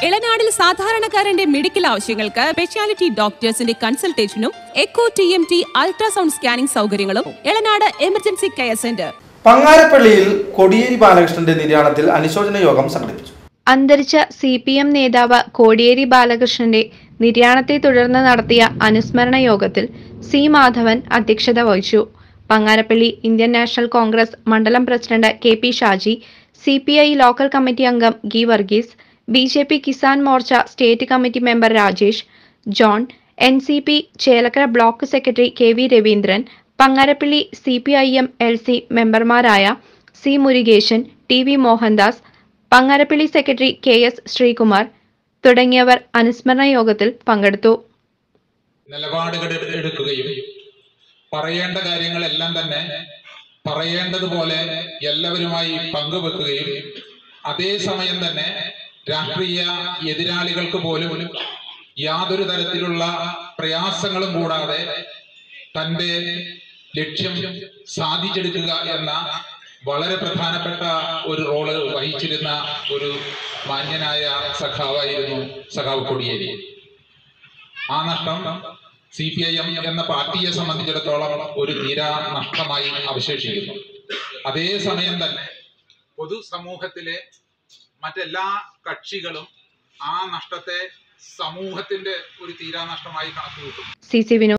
ഇളനാടിൽ സാധാരണക്കാരന്റെ മെഡിക്കൽ ആവശ്യങ്ങൾക്ക് സ്പെഷ്യാലിറ്റി ഡോക്ടേഴ്സിന്റെ കൺസൾട്ടേഷനും echo T M T ultrasound scanning സൗകര്യങ്ങളും ഇളനാട് എമർജൻസി കെയർ സെന്റർ പങ്ങാരപ്പള്ളിയിൽ കൊടിയേരി ബാലകൃഷ്ണന്റെ നിര്യാണത്തിൽ അനുശോചന യോഗം സംഘടിപ്പിച്ചു അന്തരിച്ച സി പി എം നേതാവ് കോടിയേരി ബാലകൃഷ്ണന്റെ നിര്യാണത്തെ തുടർന്ന് നടത്തിയ അനുസ്മരണ യോഗത്തിൽ സി മാധവൻ അധ്യക്ഷത വഹിച്ചു പങ്ങാരപ്പള്ളി ഇന്ത്യൻ നാഷണൽ കോൺഗ്രസ് മണ്ഡലം president K P Shaji C P I local committee അംഗം ഗി Varghese B J P Kisan Morcha state committee member Rajesh John N C P Chelakkara block secretary K V Raveendran Pangarappally C P I M L C മെമ്പർമാരായ C Murukesan T V Mohandas Pangarappally secretary K S Sreekumar തുടങ്ങിയവർ അനുസ്മരണ യോഗത്തിൽ പങ്കെടുത്തു നിലപാടുകൾ എടു- എടുക്കുകയും പറയേണ്ട കാര്യങ്ങളെല്ലാം തന്നെ പറയേണ്ടതുപോലെ എല്ലാവരുമായി പങ്കുവെക്കുകയും അതേസമയം തന്നെ രാഷ്ട്രീയ എതിരാളികൾക്ക് പോലും യാതൊരു തരത്തിലുള്ള പ്രയാസങ്ങളും കൂടാതെ തന്റെ ലക്ഷ്യം സാധിച്ചെടുക്കുക എന്ന വളരെ പ്രധാനപ്പെട്ട ഒരു റോള് വഹിച്ചിരുന്ന ഒരു മാന്യനായ സഖാവായിരുന്നു സഖാവ് കൊടിയേരി ആ നഷ്ടം സി പി ഐ എം എന്ന പാർട്ടിയെ സംബന്ധിച്ചിടത്തോളം ഒരു തീരാ നഷ്ടമായി അവശേഷിക്കുന്നു അതേസമയം തന്നെ പൊതുസമൂഹത്തിലെ മറ്റെല്ലാ കക്ഷികളും ആ നഷ്ടത്തെ സമൂഹത്തിന്റെ ഒരു തീരാ നഷ്ടമായി കണക്കുകൂട്ടുന്നു സി സി വിനോദ്